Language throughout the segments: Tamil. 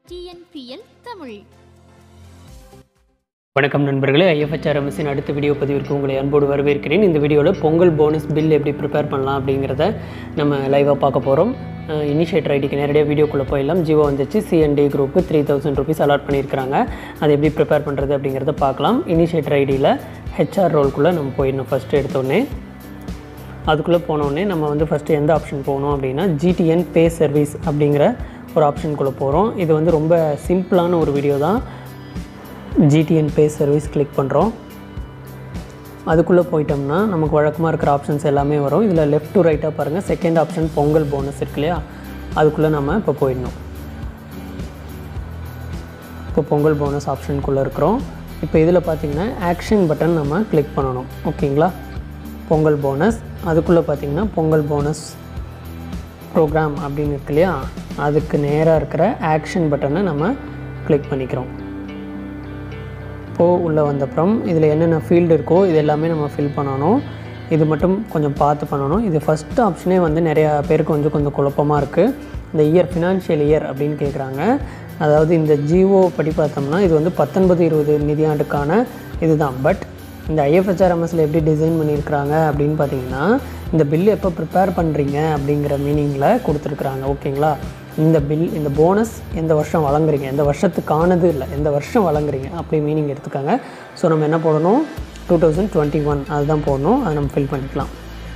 டிஎன்பிஎல் தமிழ் வணக்கம் நண்பர்களே ஐஎஃப்ஹெச்ஆர்எம்எஸ்ஸின் அடுத்த வீடியோ பதிவிற்கு உங்களை அன்போடு வரவேற்கிறேன் இந்த வீடியோவில் பொங்கல் போனஸ் பில் எப்படி ப்ரிப்பேர் பண்ணலாம் அப்படிங்கிறத நம்ம லைவாக பார்க்க போகிறோம் இனிஷியேட்டர் ஐடிக்கு நேரடியாக வீடியோக்குள்ளே போயிடலாம் ஜியோ வந்துச்சு C and D group three thousand rupees allot பண்ணியிருக்காங்க அதை எப்படி ப்ரிப்பேர் பண்ணுறது அப்படிங்கிறத பார்க்கலாம் இனிஷியேட்டர் ஐடியில் ஹெச்ஆர் ரோல்குள்ளே நம்ம போயிடணும் ஃபஸ்ட்டு எடுத்தோடனே அதுக்குள்ளே போனோடனே நம்ம வந்து ஃபஸ்ட்டு எந்த ஆப்ஷன் போகணும் அப்படின்னா ஜிடிஎன் பே சர்வீஸ் அப்படிங்கிற ஒரு ஆப்ஷனுக்குள்ளே போகிறோம் இது வந்து ரொம்ப சிம்பிளான ஒரு வீடியோ தான் ஜிடிஎன் பே சர்வீஸ் கிளிக் பண்ணுறோம் அதுக்குள்ளே போயிட்டோம்னா நமக்கு வழக்கமாக இருக்கிற ஆப்ஷன்ஸ் எல்லாமே வரும் இதில் லெஃப்ட் டு ரைட்டாக பாருங்கள் செகண்ட் ஆப்ஷன் பொங்கல் போனஸ் இருக்கு இல்லையா அதுக்குள்ளே நம்ம இப்போ போயிடணும் இப்போ பொங்கல் போனஸ் ஆப்ஷனுக்குள்ளே இருக்கிறோம் இப்போ இதில் பார்த்தீங்கன்னா ஆக்ஷன் பட்டன் நம்ம கிளிக் பண்ணணும் ஓகேங்களா பொங்கல் போனஸ் அதுக்குள்ளே பார்த்தீங்கன்னா பொங்கல் போனஸ் ப்ரோக்ராம் அப்படின்னு இருக்கு இல்லையா அதுக்கு நேராக இருக்கிற ஆக்ஷன் பட்டனை நம்ம கிளிக் பண்ணிக்கிறோம் இப்போது உள்ளே வந்தப்புறம் இதில் என்னென்ன ஃபீல்டு இருக்கோ இது எல்லாமே நம்ம ஃபில் பண்ணணும் இது மட்டும் கொஞ்சம் பார்த்து பண்ணணும் இது ஃபஸ்ட் ஆப்ஷனே வந்து நிறையா பேருக்கு கொஞ்சம் கொஞ்சம் குழப்பமாக இருக்குது இந்த இயர் ஃபினான்ஷியல் இயர் அப்படின்னு கேட்குறாங்க அதாவது இந்த ஜிஓ படி பார்த்தோம்னா இது வந்து பத்தொன்பது இருபது நிதியாண்டுக்கான இதுதான் பட் இந்த ஐஎஃப்ஹெச்ஆர்எம்எஸில் எப்படி டிசைன் பண்ணியிருக்கிறாங்க அப்படின்னு பார்த்தீங்கன்னா இந்த பில் எப்போ ப்ரிப்பேர் பண்ணுறீங்க அப்படிங்கிற மீனிங்கில் கொடுத்துருக்குறாங்க ஓகேங்களா இந்த பில் இந்த போனஸ் எந்த வருஷம் வழங்குறீங்க எந்த வருஷத்துக்கானது இல்லை எந்த வருஷம் வழங்குறீங்க அப்படி மீனிங் எடுத்துக்காங்க ஸோ நம்ம என்ன போடணும் டூ தௌசண்ட் டுவெண்ட்டி ஒன் அதுதான் போடணும் அதை நம்ம ஃபில் பண்ணிக்கலாம்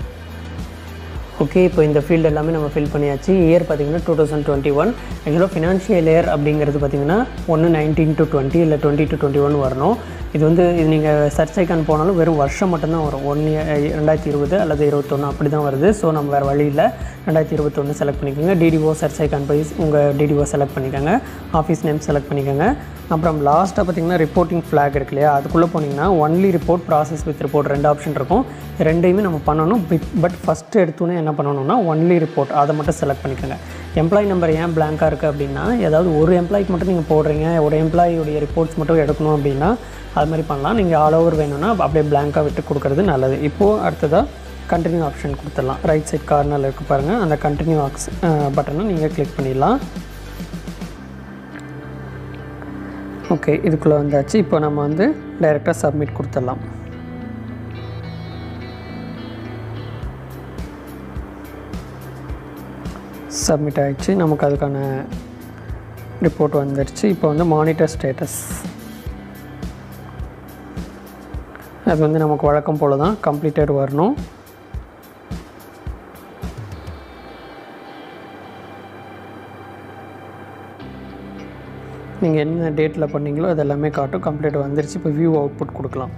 ஓகே இப்போ இந்த ஃபீல்டு எல்லாமே நம்ம ஃபில் பண்ணியாச்சு இயர் பார்த்தீங்கன்னா டூ தௌசண்ட் டுவெண்ட்டி ஒன் ஆக்சுவலாக ஃபினான்ஷியல் இயர் அப்படிங்கிறது பார்த்தீங்கன்னா ஒன்று நைன்டீன் டு டுவெண்ட்டி இல்லை டுவெண்ட்டி டு டுவெண்ட்டி ஒன் வரணும் இது வந்து இது நீங்கள் சர்ச் ஐக்கான் போனாலும் வெறும் வருஷம் மட்டும்தான் வரும் ஒன்று ரெண்டாயிரத்தி இருபது அல்லது இருபத்தொன்று அப்படி தான் வருது ஸோ நம்ம வேறு வழி இல்லை ரெண்டாயிரத்தி இருபத்தொன்று செலக்ட் பண்ணிக்கோங்க டிடிஓ சர்ச் ஐக்கான் போய் உங்கள் டிடிஓ செலக்ட் பண்ணிக்கோங்க ஆஃபீஸ் நேம் செலக்ட் பண்ணிக்கோங்க அப்புறம் லாஸ்ட்டாக பார்த்தீங்கன்னா ரிப்போர்ட்டிங் ஃப்ளாக் இருக்கு இல்லையா அதுக்குள்ளே போனீங்கன்னா only report process with report ரெண்டு ஆப்ஷன் இருக்கும் இது ரெண்டையுமே நம்ம பண்ணணும் பட் ஃபஸ்ட்டு எடுத்தோன்னே என்ன பண்ணணும்னா ஒன்லி ரிப்போர்ட் அதை மட்டும் செலக்ட் பண்ணிக்கோங்க எம்ப்ளாயி நம்பர் ஏன் பிளாங்காக இருக்குது அப்படின்னா ஏதாவது ஒரு எம்ப்ளாய்க்கு மட்டும் நீங்கள் போடுறீங்க ஒரு எம்ப்ளாயியோடைய ரிப்போர்ட்ஸ் மட்டும் எடுக்கணும் அப்படின்னா அது மாதிரி பண்ணலாம் நீங்கள் ஆல் ஓவர் வேணும்னா அப்படியே பிளாங்காக விட்டு கொடுக்குறது நல்லது இப்போது அடுத்ததாக கண்டினியூ ஆப்ஷன் கொடுத்துடலாம் ரைட் சைட் கார்னரில் இருக்கு பாருங்கள் அந்த கண்டினியூ ஆக்ஸ் பட்டனை நீங்கள் கிளிக் பண்ணிடலாம் ஓகே இதுக்குள்ளே வந்தாச்சு இப்போ நம்ம வந்து டைரெக்டாக சப்மிட் கொடுத்துடலாம் சப்மிட் ஆகிடுச்சு நமக்கு அதுக்கான ரிப்போர்ட் வந்துடுச்சு இப்போ வந்து மானிட்டர் ஸ்டேட்டஸ் அது வந்து நமக்கு வழக்கம் போல் தான் கம்ப்ளீட்டட் வரணும் நீங்கள் என்ன டேட்டில் பண்ணீங்களோ அது எல்லாமே காட்டும் கம்ப்ளீட் வந்துருச்சு இப்போ வியூ அவுட்புட் கொடுக்கலாம்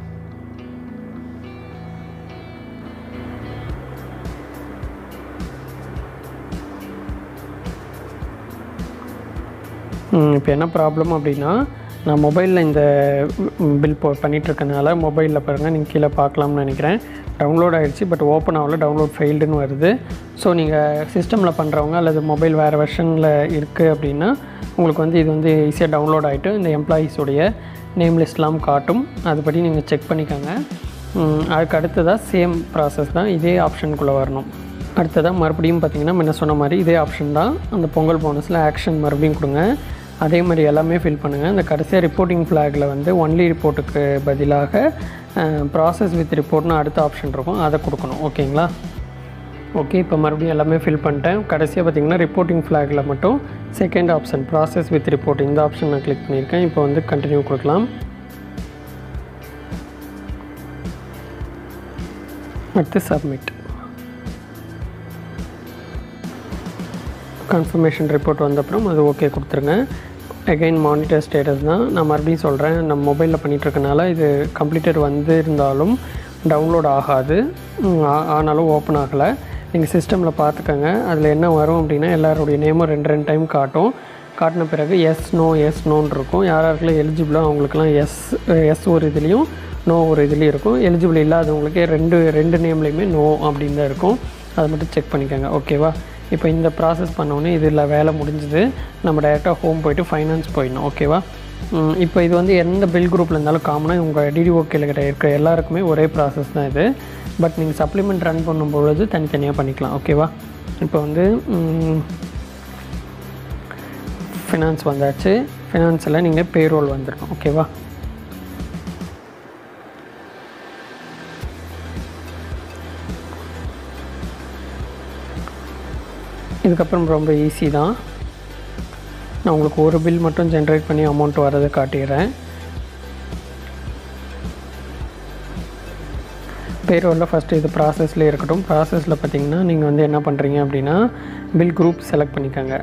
இப்போ என்ன ப்ராப்ளம் அப்படின்னா நான் மொபைலில் இந்த பில் போ பண்ணிகிட்ருக்கனால மொபைலில் பாருங்கள் நீங்கள் கீழே பார்க்கலாம்னு நினைக்கிறேன் டவுன்லோட் ஆகிடுச்சு பட் ஓப்பன் ஆகல டவுன்லோட் ஃபெயில்டுன்னு வருது ஸோ நீங்கள் சிஸ்டமில் பண்ணுறவங்க அல்லது மொபைல் வேறு வெர்ஷனில் இருக்குது அப்படின்னா உங்களுக்கு வந்து இது வந்து ஈஸியாக டவுன்லோட் ஆகிட்டு இந்த எம்ப்ளாயீஸுடைய நேம் லிஸ்ட்லாம் காட்டும் அதுபடி நீங்கள் செக் பண்ணிக்கோங்க அதுக்கு அடுத்ததாக சேம் ப்ராசஸ் தான் இதே ஆப்ஷனுக்குள்ளே வரணும் அடுத்ததாக மறுபடியும் பார்த்தீங்கன்னா முன்ன சொன்ன மாதிரி இதே ஆப்ஷன் தான் அந்த பொங்கல் போனஸில் ஆக்ஷன் மறுபடியும் கொடுங்க அதே மாதிரி எல்லாமே ஃபில் பண்ணுங்கள் இந்த கடைசியாக ரிப்போர்ட்டிங் ஃப்ளாகில் வந்து ஒன்லி ரிப்போர்ட்டுக்கு பதிலாக ப்ராசஸ் வித் ரிப்போர்ட்னு அடுத்த ஆப்ஷன் இருக்கும் அதை கொடுக்கணும் ஓகேங்களா ஓகே இப்போ மறுபடியும் எல்லாமே ஃபில் பண்ணிட்டேன் கடைசியாக பார்த்தீங்கன்னா ரிப்போர்ட்டிங் ஃப்ளாகில் மட்டும் second option process with report இந்த ஆப்ஷன் நான் கிளிக் பண்ணியிருக்கேன் இப்போ வந்து கண்டினியூ கொடுக்கலாம் அடுத்து சப்மிட் கன்ஃபர்மேஷன் ரிப்போர்ட் வந்தப்புறம் அது ஓகே கொடுத்துருங்க அகைன் மானிட்டர் ஸ்டேட்டஸ் தான் நான் மறுபடியும் சொல்கிறேன் நம்ம மொபைலில் பண்ணிகிட்ருக்கனால இது கம்ப்ளீட்டட் வந்து இருந்தாலும் டவுன்லோட் ஆகாது ஆனாலும் ஓப்பன் ஆகலை நீங்கள் சிஸ்டமில் பார்த்துக்கோங்க அதில் என்ன வரும் அப்படின்னா எல்லாருடைய நேமும் ரெண்டு ரெண்டு டைம் காட்டும் காட்டின பிறகு எஸ் நோ எஸ் நோன்னு இருக்கும் யார் யாருக்கெல்லாம் எலிஜிபிளோ அவங்களுக்குலாம் எஸ் எஸ் ஒரு இதுலேயும் நோ ஒரு இதுலேயும் இருக்கும் எலிஜிபிள் இல்லாதவங்களுக்கு ரெண்டு ரெண்டு நேம்லேயுமே நோ அப்படின்னு தான் இருக்கும் அதை மட்டும் செக் பண்ணிக்கோங்க ஓகேவா இப்போ இந்த ப்ராசஸ் பண்ணோன்னே இதில் வேலை முடிஞ்சுது நம்ம டைரெக்டாக ஹோம் போயிட்டு ஃபைனான்ஸ் போயிடணும் ஓகேவா இப்போ இது வந்து எந்த பில் குரூப்பில் இருந்தாலும் காமனாக உங்கள் டிடிஓ கீழே கிட்ட இருக்கிற எல்லாருக்குமே ஒரே ப்ராசஸ் தான் இது பட் நீங்கள் சப்ளிமெண்ட் ரன் பண்ணும் பொழுது தனித்தனியாக பண்ணிக்கலாம் ஓகேவா இப்போ வந்து ஃபினான்ஸ் வந்தாச்சு ஃபினான்ஸில் நீங்கள் பேரோல் வந்துடணும் ஓகேவா இதுக்கப்புறம் ரொம்ப ஈஸி தான் நான் உங்களுக்கு ஒரு பில் மட்டும் ஜென்ரேட் பண்ணி அமௌண்ட் வரதை காட்டிடுறேன் பேரோலில் ஃபஸ்ட்டு இது ப்ராசஸில் இருக்கட்டும் ப்ராசஸில் பார்த்தீங்கன்னா நீங்கள் வந்து என்ன பண்ணுறீங்க அப்படின்னா பில் குரூப் செலக்ட் பண்ணிக்கோங்க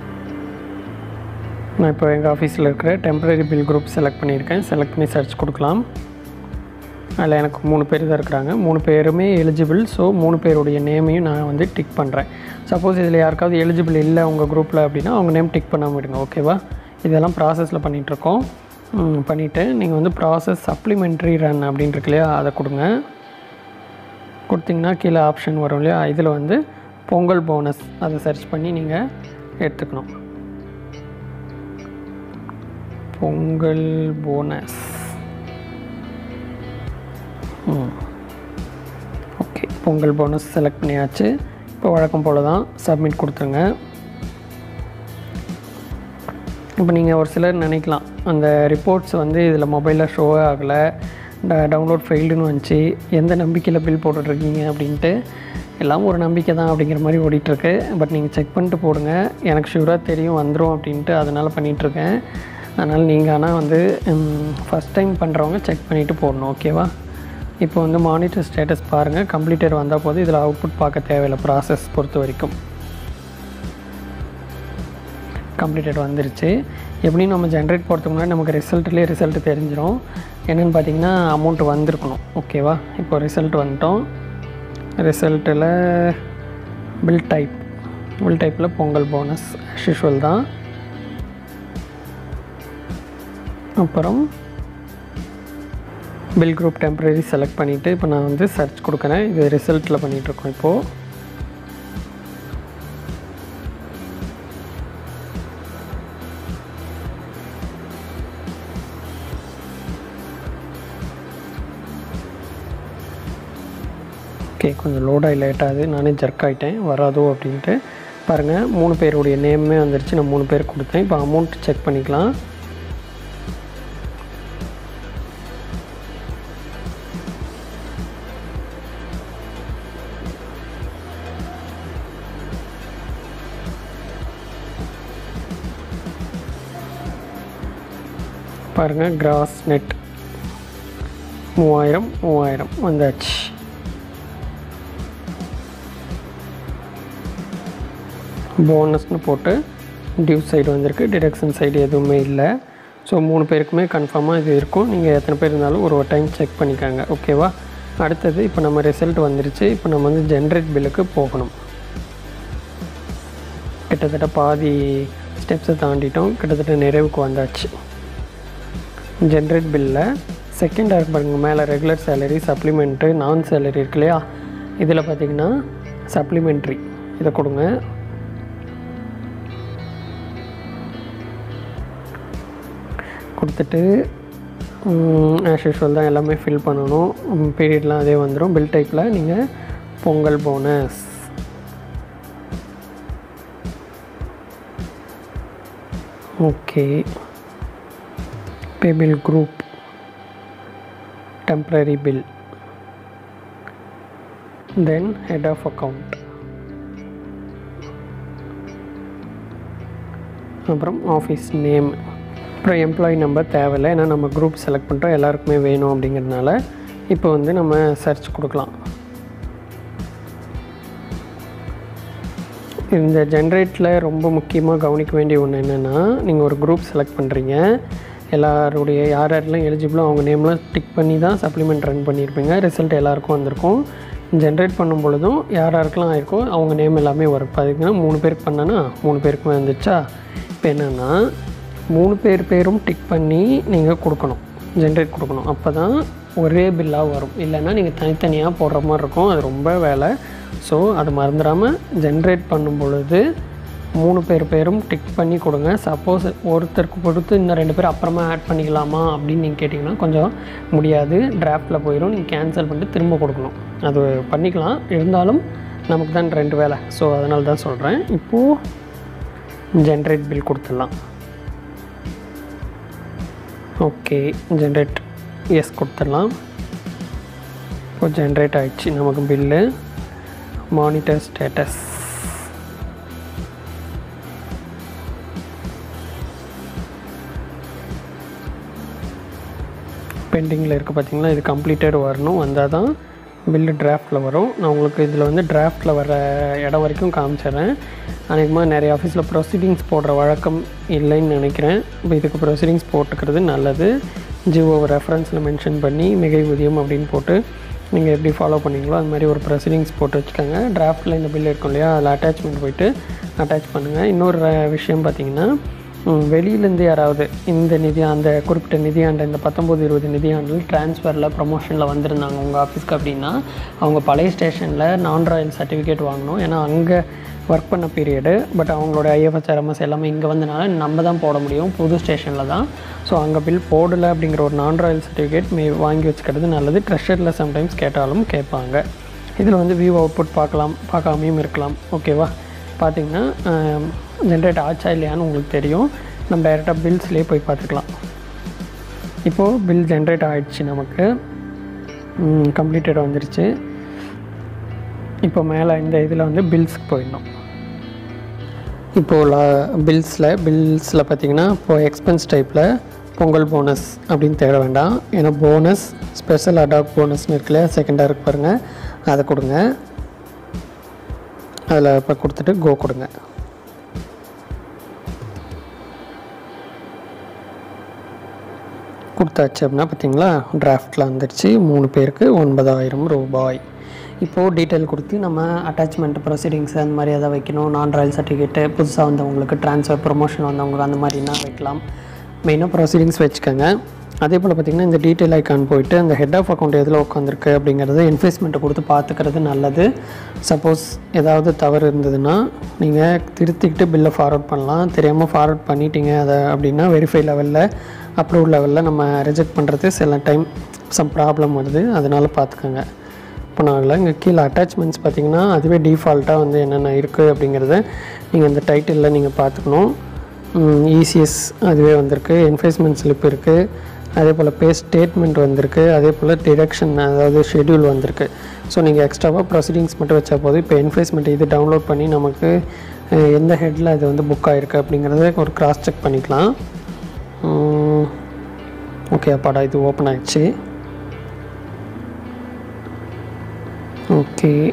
நான் இப்போ எங்கள் ஆஃபீஸில் இருக்கிற டெம்பரரி பில் குரூப் செலக்ட் பண்ணியிருக்கேன் செலக்ட் பண்ணி சர்ச் கொடுக்கலாம் அதில் எனக்கு மூணு பேர் தான் இருக்கிறாங்க மூணு பேருமே எலிஜிபிள் ஸோ மூணு பேருடைய நேமையும் நான் வந்து டிக் பண்ணுறேன் சப்போஸ் இதில் யாருக்காவது எலிஜிபிள் இல்லை உங்கள் குரூப்பில் அப்படின்னா அவங்க நேம் டிக் பண்ணாமல் விடுங்க ஓகேவா இதெல்லாம் ப்ராசஸில் பண்ணிகிட்ருக்கோம் பண்ணிவிட்டு நீங்கள் வந்து ப்ராசஸ் சப்ளிமெண்ட்ரி ரன் அப்படின்னு இருக்கு இல்லையா அதை கொடுங்க கொடுத்தீங்கன்னா கீழே ஆப்ஷன் வரும் இல்லையா இதில் வந்து பொங்கல் போனஸ் அதை சர்ச் பண்ணி நீங்கள் எடுத்துக்கணும் Pongal bonus okay Pongal bonus select பண்ணியாச்சு இப்போ வழக்கம் போல் தான் சப்மிட் கொடுத்துருங்க இப்போ நீங்கள் ஒரு சிலர் நினைக்கலாம் அந்த ரிப்போர்ட்ஸ் வந்து இதில் மொபைலில் ஷோவே ஆகலை டவுன்லோட் ஃபெயில்டுன்னு வந்துச்சு எந்த நம்பிக்கையில் பில் போட்டுட்ருக்கீங்க அப்படின்ட்டு எல்லாம் ஒரு நம்பிக்கை தான் அப்படிங்கிற மாதிரி ஓடிட்டுருக்கு பட் நீங்கள் செக் பண்ணிட்டு போடுங்க எனக்கு ஷூராக தெரியும் வந்துடும் அப்படின்ட்டு அதனால் பண்ணிகிட்ருக்கேன் அதனால் நீங்கள் ஆனால் வந்து ஃபஸ்ட் டைம் பண்ணுறவங்க செக் பண்ணிவிட்டு போடணும் ஓகேவா இப்போ வந்து மானிட்டர் ஸ்டேட்டஸ் பாருங்கள் கம்ப்ளீட்டர் வந்தால் போது இதில் அவுட்புட் பார்க்க தேவையில்லை ப்ராசஸ் பொறுத்த வரைக்கும் கம்ப்ளீட்டட் வந்துருச்சு எப்படியும் நம்ம ஜென்ரேட் போகிறதுக்கு முன்னாடி நமக்கு ரிசல்ட்லேயே ரிசல்ட் தெரிஞ்சிடும் என்னென்னு பார்த்தீங்கன்னா அமௌண்ட் வந்திருக்கணும் ஓகேவா இப்போ ரிசல்ட் வந்துட்டோம் ரிசல்ட்டில் பில் டைப் பில் டைப்பில் பொங்கல் போனஸ் யூஷுவல் தான் அப்புறம் பில் குரூப் டெம்பரரி செலக்ட் பண்ணிவிட்டு இப்போ நான் வந்து சர்ச் கொடுக்குறேன் இது ரிசல்ட்டில் பண்ணிகிட்ருக்கோம் இப்போது ஓகே கொஞ்சம் லோடாகி லேட் ஆகுது நானே ஜர்க் ஆகிட்டேன் வராதோ அப்படின்ட்டு பாருங்கள் மூணு பேருடைய நேமே வந்துருச்சு நான் மூணு பேர் கொடுத்தேன் இப்போ அமௌண்ட் செக் பண்ணிக்கலாம் பாருங்கள் கிராஸ் நெட் மூவாயிரம் மூவாயிரம் வந்தாச்சு போனஸ்னு போட்டு டியூ சைடு வந்திருக்கு டிடக்ஷன் சைடு எதுவுமே இல்லை ஸோ மூணு பேருக்குமே கன்ஃபார்மாக இது இருக்கும் நீங்கள் எத்தனை பேர் இருந்தாலும் ஒரு ஒரு டைம் செக் பண்ணிக்காங்க ஓகேவா அடுத்தது இப்போ நம்ம ரிசல்ட் வந்துருச்சு இப்போ நம்ம வந்து ஜென்ரேட் பில்லுக்கு போகணும் கிட்டத்தட்ட பாதி ஸ்டெப்ஸை தாண்டிட்டோம் கிட்டத்தட்ட நிறைவுக்கு வந்தாச்சு ஜென்ரேட் பில்லில் செகண்ட் இருக்கு பாருங்க மேலே regular salary supplement non salary இருக்கு இல்லையா இதில் பார்த்தீங்கன்னா சப்ளிமெண்ட்ரி இதை கொடுங்க கொடுத்துட்டு ஆஸ் யூஷுவல் தான் எல்லாமே ஃபில் பண்ணணும் பீரியட்லாம் அதே வந்துடும் பில் டைப்பில் நீங்கள் Pongal bonus okay pay bill group temporary bill then head of account அப்புறம் ஆஃபீஸ் நேம் அப்புறம் எம்ப்ளாயி நம்பர் தேவையில்லை ஏன்னா நம்ம குரூப் செலக்ட் பண்ணுறோம் எல்லாருக்குமே வேணும் அப்படிங்கிறதுனால இப்போ வந்து நம்ம சர்ச் கொடுக்கலாம் இந்த ஜென்ரேட்டில் ரொம்ப முக்கியமாக கவனிக்க வேண்டிய ஒன்று என்னென்னா நீங்கள் ஒரு குரூப் செலக்ட் பண்ணுறீங்க எல்லாருடைய யார் யாரெல்லாம் எலிஜிபிளோ அவங்க நேம்லாம் டிக் பண்ணி தான் சப்ளிமெண்ட் ரன் பண்ணியிருப்பீங்க ரிசல்ட் எல்லாருக்கும் வந்திருக்கும் ஜென்ரேட் பண்ணும் பொழுதும் யார் யாருக்கெல்லாம் ஆயிருக்கோ அவங்க நேம் எல்லாமே வரும் பார்த்தீங்கன்னா மூணு பேருக்கு பண்ணனா மூணு பேருக்குமே வந்துச்சா இப்போ என்னென்னா மூணு பேர் பேரும் டிக் பண்ணி நீங்கள் கொடுக்கணும் ஜென்ரேட் கொடுக்கணும் அப்போ தான் ஒரே பில்லாக வரும் இல்லைன்னா நீங்கள் தனித்தனியாக போடுற மாதிரி இருக்கும் அது ரொம்ப வேலை ஸோ அது மறந்துடாமல் ஜென்ரேட் பண்ணும் பொழுது மூணு பேர் பேரும் டிக் பண்ணி கொடுங்க சப்போஸ் ஒருத்தருக்கு பொறுத்து இன்னும் ரெண்டு பேர் அப்புறமா ஆட் பண்ணிக்கலாமா அப்படின்னு நீங்கள் கேட்டிங்கன்னா கொஞ்சம் முடியாது டிராஃப்டில் போயிடும் நீங்கள் கேன்சல் பண்ணிட்டு திரும்ப கொடுக்கணும் அது பண்ணிக்கலாம் இருந்தாலும் நமக்கு தான் ரெண்டு வேலை ஸோ அதனால தான் சொல்கிறேன் இப்போது ஜென்ரேட் பில் கொடுத்துடலாம் ஓகே ஜென்ரேட் எஸ் கொடுத்துடலாம் இப்போ ஜென்ரேட் ஆயிடுச்சு நமக்கு பில்லு மானிட்டர் ஸ்டேட்டஸ் பெண்டிங்கில் இருக்குது பார்த்தீங்களா இது கம்ப்ளீட்டட் வரணும் வந்தால் தான் பில்லு டிராஃப்டில் வரும் நான் உங்களுக்கு இதில் வந்து டிராஃப்டில் வர இடம் வரைக்கும் காமிச்சிடுறேன் அநேகமாக நிறைய ஆஃபீஸில் ப்ரொசீடிங்ஸ் போடுற வழக்கம் இல்லைன்னு நினைக்கிறேன் இப்போ இதுக்கு ப்ரொசீடிங்ஸ் போட்டுக்கிறது நல்லது ஜிஓ ரெஃபரன்ஸில் மென்ஷன் பண்ணி மிகை ஊதியம் அப்படின்னு போட்டு நீங்கள் எப்படி ஃபாலோ பண்ணீங்களோ அது மாதிரி ஒரு ப்ரொசீடிங்ஸ் போட்டு வச்சுக்கோங்க டிராஃப்டில் இந்த பில் இருக்கும் இல்லையா அதில் அட்டாச்மெண்ட் போயிட்டு அட்டாச் பண்ணுங்கள் இன்னொரு விஷயம் பார்த்தீங்கன்னா ம், வெளியிலேருந்து யாராவது இந்த நிதி அந்த குறிப்பிட்ட நிதியாண்டு இந்த பத்தொம்போது இருபது நிதியாண்டில் ட்ரான்ஸ்ஃபரில் ப்ரமோஷனில் வந்திருந்தாங்க உங்கள் ஆஃபீஸ்க்கு அப்படின்னா அவங்க பழைய ஸ்டேஷனில் நான் ராயல் சர்டிஃபிகேட் வாங்கணும் ஏன்னா அங்கே ஒர்க் பண்ண பீரியடு பட் அவங்களோட ஐஎஃப்எஸ் ஆர்எம்எஸ் எல்லாமே இங்கே வந்தனால நம்ம தான் போட முடியும் புது ஸ்டேஷனில் தான் ஸோ அங்கே பில் போடலை அப்படிங்கிற ஒரு நான் ராயல் சர்டிஃபிகேட் மே வாங்கி வச்சுக்கிறது நல்லது ட்ரெஷரில் சம்டைம்ஸ் கேட்டாலும் கேட்பாங்க இதில் வந்து வியூ அவுட்புட் பார்க்கலாம் பார்க்காமையும் இருக்கலாம் ஓகேவா பார்த்தீங்கன்னா ஜென்ரேட் ஆச்சா இல்லையான்னு உங்களுக்கு தெரியும் நம்ம டைரெக்டாக பில்ஸ்லேயே போய் பார்த்துக்கலாம் இப்போது பில் ஜென்ரேட் ஆகிடுச்சு நமக்கு கம்ப்ளீட்டட் வந்துருச்சு இப்போ மேலே இந்த இதில் வந்து பில்ஸ்க்கு போயிடணும் இப்போது லா பில்ஸில் பில்ஸில் பார்த்தீங்கன்னா இப்போது எக்ஸ்பென்ஸ் டைப்பில் பொங்கல் போனஸ் அப்படின்னு தேட வேண்டாம் ஏன்னா போனஸ் ஸ்பெஷல் அடாப்ட் போனஸ்னு இருக்குல்ல செகண்டாக இருக்கு பாருங்கள் அதை கொடுங்க அதில் இப்போ கொடுத்துட்டு கோ கொடுங்க கொடுத்தாச்சு அப்படின்னா பார்த்தீங்களா டிராஃப்டில் வந்துடுச்சு மூணு பேருக்கு ஒன்பதாயிரம் ரூபாய் இப்போது டீட்டெயில் கொடுத்து நம்ம அட்டாச்மெண்ட் ப்ரொசீடிங்ஸ் அந்த மாதிரி எதாவது வைக்கணும் நான் ராயல் சர்டிஃபிகேட்டு புதுசாக வந்தவங்களுக்கு ட்ரான்ஸ்ஃபர் ப்ரொமோஷன் வந்தவங்களுக்கு அந்த மாதிரினா வைக்கலாம் மெயினாக ப்ரொசீடிங்ஸ் வச்சுக்கோங்க அதே போல் பார்த்திங்கன்னா இந்த டீட்டெயில் ஐக்கான் போயிட்டு அந்த ஹெட் ஆஃப் அக்கௌண்ட் எதில் உட்காந்துருக்கு அப்படிங்கிறது என்ஃபேஸ்மெண்ட்டை கொடுத்து பார்த்துக்கிறது நல்லது சப்போஸ் ஏதாவது தவறு இருந்ததுன்னா நீங்கள் திருத்திக்கிட்டு பில்லை ஃபார்வர்ட் பண்ணலாம் தெரியாமல் ஃபார்வர்ட் பண்ணிட்டீங்க அதை அப்படின்னா வெரிஃபை லெவலில் அப்ரூவ் லெவலில் நம்ம ரிஜெக்ட் பண்ணுறது சில டைம் சம் ப்ராப்ளம் வருது அதனால் பார்த்துக்கோங்க இப்போ நான் இங்கே கீழே அட்டாச்மெண்ட்ஸ் பார்த்தீங்கன்னா அதுவே டிஃபால்ட்டாக வந்து என்னென்ன இருக்குது அப்படிங்கிறத நீங்கள் அந்த டைட்டிலில் நீங்கள் பார்த்துக்கணும் இசிஎஸ் அதுவே வந்திருக்கு என்ஃபேஸ்மெண்ட் ஸ்லிப் இருக்குது அதே போல் பே ஸ்டேட்மெண்ட் வந்திருக்கு அதே போல் டிடக்ஷன் அதாவது ஷெட்யூல் வந்திருக்கு ஸோ நீங்கள் எக்ஸ்ட்ராவாக ப்ரொசீடிங்ஸ் மட்டும் வச்சா போதும் இப்போ என்ஃபேஸ்மெண்ட் இது டவுன்லோட் பண்ணி நமக்கு அஹ், எந்த ஹெட்டில் அது வந்து புக் ஆகிருக்கு அப்படிங்கிறத ஒரு கிராஸ் செக் பண்ணிக்கலாம் ஓகே அப்பாடா இது ஓப்பன் ஆயிடுச்சு ஓகே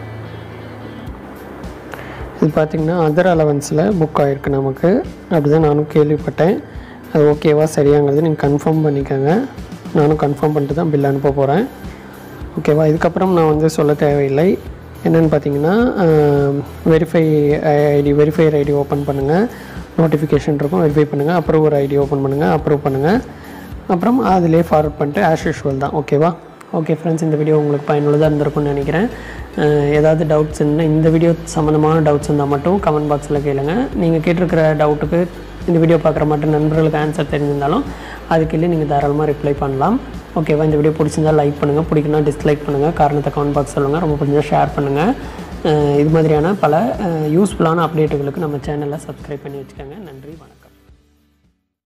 இது பார்த்திங்கன்னா அதர் அலவன்ஸில் புக் ஆகிருக்கு நமக்கு அப்படி தான் நானும் கேள்விப்பட்டேன் அது ஓகேவா சரியாங்கிறது நீங்கள் கன்ஃபார்ம் பண்ணிக்கோங்க நானும் கன்ஃபார்ம் பண்ணிட்டு தான் பில் அனுப்ப போகிறேன் ஓகேவா இதுக்கப்புறம் நான் வந்து சொல்ல தேவையில்லை என்னென்னு பார்த்தீங்கன்னா verify ID verifier ID open பண்ணுங்கள் நோட்டிஃபிகேஷன் இருக்கும் வெரிஃபை பண்ணுங்கள் அப்ரூவர் ஐடி ஓப்பன் பண்ணுங்கள் அப்ரூவ் பண்ணுங்கள் அப்புறம் அதிலே ஃபார்வர்ட் பண்ணிட்டு ஆஸ் யூஷுவல் தான் ஓகேவா ஓகே ஃப்ரெண்ட்ஸ் இந்த வீடியோ உங்களுக்கு பயனுள்ளதாக இருந்திருக்கும்னு நினைக்கிறேன் அஹ் ஏதாவது டவுட்ஸ் இருந்தால் இந்த வீடியோ சம்மந்தமான டவுட்ஸ் இருந்தால் மட்டும் கமெண்ட் பாக்ஸில் கேளுங்க நீங்கள் கேட்டிருக்கிற டவுட்டுக்கு இந்த வீடியோ பார்க்குற மட்டும் நண்பர்களுக்கு ஆன்சர் தெரிஞ்சிருந்தாலும் அதுக்கு நீங்கள் தாராளமாக ரிப்ளை பண்ணலாம் ஓகேவா இந்த வீடியோ பிடிச்சிருந்தா லைக் பண்ணுங்கள் பிடிக்கணும் டிஸ்லைக் பண்ணுங்கள் காரணத்தை கமெண்ட் பாக்ஸ் சொல்லுங்கள் ரொம்ப பிடிச்சா ஷேர் பண்ணுங்கள் அஹ் இது மாதிரியான பல யூஸ்ஃபுல்லான அப்டேட்டுகளுக்கு நம்ம சேனலை சப்ஸ்கிரைப் பண்ணி வச்சுக்கோங்க நன்றி வணக்கம்